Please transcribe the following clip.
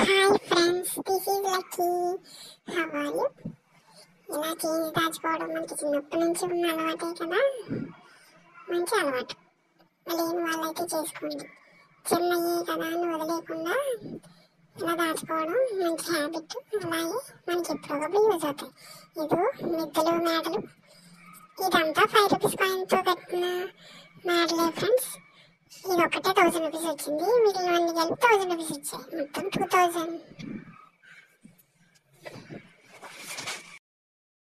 hi friends this is Lucky how are you ఇలా change దాచుకోవడం మనకి చిన్నప్పటి నుంచి ఉన్న అలవాటే కదా మంచి అలవాటు లేని వాళ్ళైతే చేసుకోండి చిన్నయే కదా అని వదిలేకుండా ఇలా దాచుకోవడం మంచి హ్యాబిట్ అలాగే మనకి ఎప్పుడొకప్పుడు యూజ్ అవుతాయి ఇది మిద్దలు మేడలు ఇదంతా ఫైవ్ రూపీస్ కాయిన్తో కట్టిన మేడలే ఫ్రెండ్స్ ఇది ఒకటే థౌసండ్ రూపీస్ వచ్చింది మిగిలినవన్నీ కలిపి థౌసండ్ రూపీస్ వచ్చాయి మొత్తం టూ థౌసండ్